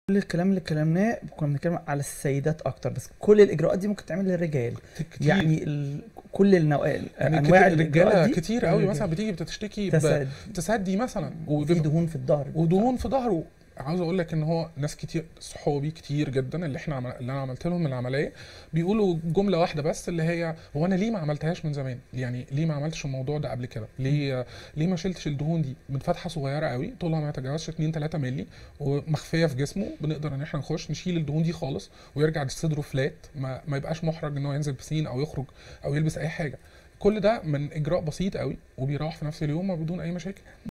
كل الكلام اللي اتكلمناه كنا بنتكلم على السيدات اكتر بس كل الاجراءات دي ممكن تعمل للرجال كتير يعني ال... كل النوع... يعني انواع كتير- الاجراءات رجاله دي كتير قوي للرجال. مثلا بتيجي بتشتكي تسد بتسدي مثلا وفي وبيبقى- دهون في الظهر ودهون في ظهره عاوز اقول لك ان هو ناس كتير صحابي كتير جدا اللي احنا عمل... اللي انا عملت لهم العمليه بيقولوا جمله واحده بس اللي هي هو انا ليه ما عملتهاش من زمان يعني ليه ما عملتش الموضوع ده قبل كده ليه ليه ما شلتش الدهون دي من فتحه صغيره قوي طولها ما يتجاوزش 2 3 مللي ومخفيه في جسمه بنقدر ان احنا نخش نشيل الدهون دي خالص ويرجع صدره فلات ما, ما يبقاش محرج ان هو ينزل بسين او يخرج او يلبس اي حاجه كل ده من اجراء بسيط قوي وبيروح في نفس اليوم بدون اي مشاكل